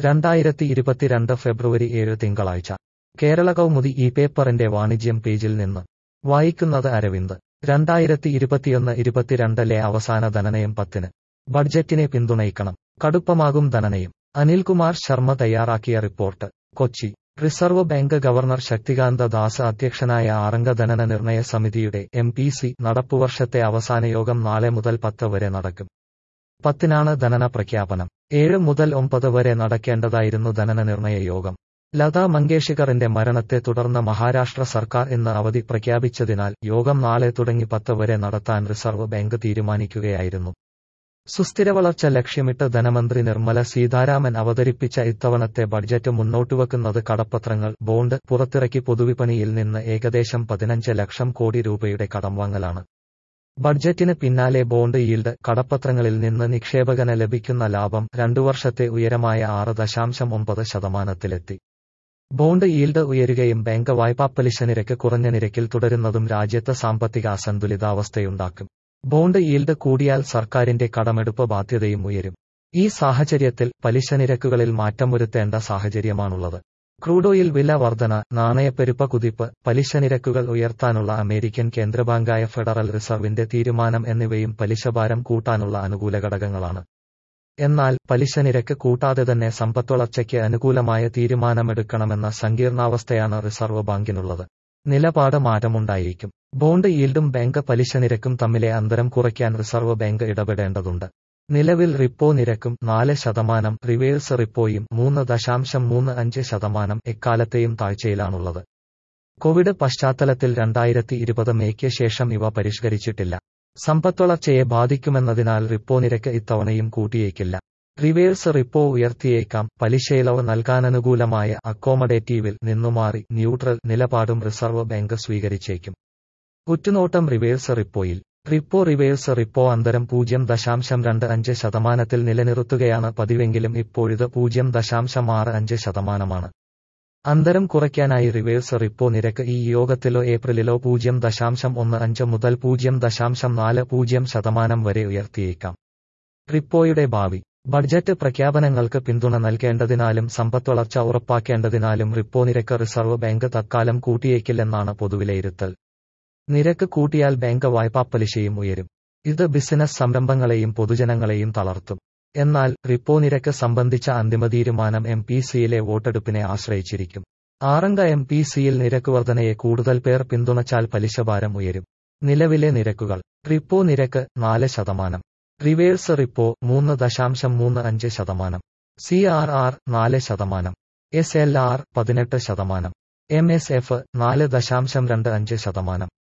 രണ്ടായിരത്തി ഇരുപത്തിരണ്ട് ഫെബ്രുവരി ഏഴ് തിങ്കളാഴ്ച കേരള കൗമുദി ഈ പേപ്പറിന്റെ വാണിജ്യം പേജിൽ നിന്ന് വായിക്കുന്നത് അരവിന്ദ് രണ്ടായിരത്തി ഇരുപത്തിയൊന്ന് ഇരുപത്തിരണ്ടിലെ അവസാന ധനനയം പത്തിന് ബഡ്ജറ്റിനെ പിന്തുണയ്ക്കണം കടുപ്പമാകും ധനനയം അനിൽകുമാർ ശർമ്മ തയ്യാറാക്കിയ report Kochi reserve bank governor Shaktikanta Das അധ്യക്ഷനായ ആറംഗ ധനന നിർണയ സമിതിയുടെ എം പി സി നടപ്പുവർഷത്തെ അവസാന യോഗം നാളെ മുതൽ പത്ത് വരെ നടക്കും പത്തിനാണ് ധനന പ്രഖ്യാപനം ഏഴ് മുതൽ ഒമ്പത് വരെ നടക്കേണ്ടതായിരുന്നു ധനന നിർണയ യോഗം ലതാ മങ്കേഷ്കറിന്റെ മരണത്തെ തുടർന്ന് മഹാരാഷ്ട്ര സർക്കാർ ഇന്ന് അവധി പ്രഖ്യാപിച്ചതിനാൽ യോഗം നാളെ തുടങ്ങി പത്ത് വരെ നടത്താൻ റിസർവ് ബാങ്ക് തീരുമാനിക്കുകയായിരുന്നു സുസ്ഥിര വളർച്ച ലക്ഷ്യമിട്ട് ധനമന്ത്രി നിർമ്മല സീതാരാമൻ അവതരിപ്പിച്ച ഇത്തവണത്തെ ബഡ്ജറ്റ് മുന്നോട്ടുവെക്കുന്നത് കടപ്പത്രങ്ങൾ ബോണ്ട് പുറത്തിറക്കി പൊതുവിപണിയിൽ നിന്ന് ഏകദേശം പതിനഞ്ച് ലക്ഷം കോടി രൂപയുടെ കടം വാങ്ങലാണ് ബഡ്ജറ്റിന് പിന്നാലെ ബോണ്ട് ഈൽഡ് കടപ്പത്രങ്ങളിൽ നിന്ന് നിക്ഷേപകന് ലഭിക്കുന്ന ലാഭം രണ്ടു വർഷത്തെ ഉയരമായ ആറ് ദശാംശം ഒമ്പത് ശതമാനത്തിലെത്തി ബോണ്ട് ഈൽഡ് ഉയരുകയും ബാങ്ക് വായ്പാ പലിശ നിരക്ക് കുറഞ്ഞ നിരക്കിൽ തുടരുന്നതും രാജ്യത്ത് സാമ്പത്തിക അസന്തുലിതാവസ്ഥയുണ്ടാക്കും ബോണ്ട് ഈൽഡ് കൂടിയാൽ സർക്കാരിന്റെ കടമെടുപ്പ് ബാധ്യതയും ഉയരും ഈ സാഹചര്യത്തിൽ പലിശ നിരക്കുകളിൽ മാറ്റം വരുത്തേണ്ട സാഹചര്യമാണുള്ളത് ക്രൂഡ് ഓയിൽ വില വർധന നാണയപ്പെരുപ്പ കുതിപ്പ് പലിശ നിരക്കുകൾ ഉയർത്താനുള്ള അമേരിക്കൻ കേന്ദ്രബാങ്കായ ഫെഡറൽ റിസർവിന്റെ തീരുമാനം എന്നിവയും പലിശഭാരം കൂട്ടാനുള്ള അനുകൂല ഘടകങ്ങളാണ് എന്നാൽ പലിശ നിരക്ക് കൂട്ടാതെ തന്നെ സമ്പദ്വളർച്ചയ്ക്ക് അനുകൂലമായ തീരുമാനമെടുക്കണമെന്ന സങ്കീർണാവസ്ഥയാണ് റിസർവ് ബാങ്കിനുള്ളത് നിലപാട് മാറ്റമുണ്ടായിരിക്കും ബോണ്ട് ഈൽഡും ബാങ്ക് പലിശ നിരക്കും തമ്മിലെ അന്തരം കുറയ്ക്കാൻ റിസർവ് ബാങ്ക് ഇടപെടേണ്ടതുണ്ട് നിലവിൽ റിപ്പോ നിരക്കും നാല് ശതമാനം റിവേഴ്സ് റിപ്പോയും മൂന്ന് ദശാംശം മൂന്ന് അഞ്ച് ശതമാനം എക്കാലത്തെയും താഴ്ചയിലാണുള്ളത് കോവിഡ് പശ്ചാത്തലത്തിൽ രണ്ടായിരത്തി ഇരുപത് മേയ്ക്ക് ശേഷം ഇവ പരിഷ്കരിച്ചിട്ടില്ല സമ്പദ്വളർച്ചയെ ബാധിക്കുമെന്നതിനാൽ റിപ്പോ നിരക്ക് ഇത്തവണയും കൂട്ടിയേക്കില്ല റിവേഴ്സ് റിപ്പോ ഉയർത്തിയേക്കാം പലിശയിളവ് നൽകാനനുകൂലമായ അക്കോമഡേറ്റീവിൽ നിന്നുമാറി ന്യൂട്രൽ നിലപാടും റിസർവ് ബാങ്ക് സ്വീകരിച്ചേക്കും ഉറ്റുനോട്ടം റിവേഴ്സ് റിപ്പോയിൽ റിപ്പോ റിവേഴ്സ് റിപ്പോ അന്തരം പൂജ്യം ദശാംശം രണ്ട് അഞ്ച് ശതമാനത്തിൽ നിലനിർത്തുകയാണ് പതിവെങ്കിലും ഇപ്പോഴിത് പൂജ്യം ദശാംശം ആറ് അഞ്ച് ശതമാനമാണ് അന്തരം കുറയ്ക്കാനായി റിവേഴ്സ് റിപ്പോ നിരക്ക് ഈ യോഗത്തിലോ ഏപ്രിലിലോ പൂജ്യം ദശാംശം ഒന്ന് അഞ്ച് മുതൽ പൂജ്യം ദശാംശം നാല് പൂജ്യം ശതമാനം വരെ ഉയർത്തിയേക്കാം റിപ്പോയുടെ ഭാവി ബഡ്ജറ്റ് പ്രഖ്യാപനങ്ങൾക്ക് പിന്തുണ നൽകേണ്ടതിനാലും സമ്പദ്വളർച്ച ഉറപ്പാക്കേണ്ടതിനാലും റിപ്പോ നിരക്ക് റിസർവ് ബാങ്ക് തത്കാലം കൂട്ടിയേക്കില്ലെന്നാണ് പൊതുവിലയിരുത്തൽ നിരക്ക് കൂട്ടിയാൽ ബാങ്ക് വായ്പാ പലിശയും ഉയരും ഇത് ബിസിനസ് സംരംഭങ്ങളെയും പൊതുജനങ്ങളെയും തളർത്തും എന്നാൽ റിപ്പോ നിരക്ക് സംബന്ധിച്ച അന്തിമ തീരുമാനം എം പി സിയിലെ വോട്ടെടുപ്പിനെ ആശ്രയിച്ചിരിക്കും ആറംഗ എം പി സിയിൽ നിരക്ക് വർധനയെ കൂടുതൽ പേർ പിന്തുണച്ചാൽ പലിശഭാരം ഉയരും നിലവിലെ നിരക്കുകൾ റിപ്പോ നിരക്ക് നാല് ശതമാനം റിവേഴ്സ് റിപ്പോ മൂന്ന് ദശാംശം മൂന്ന് അഞ്ച് ശതമാനം സി ആർ ആർ നാല് ശതമാനം എസ് എൽ ആർ പതിനെട്ട് ശതമാനം എം എസ് എഫ് നാല് ദശാംശം രണ്ട് അഞ്ച് ശതമാനം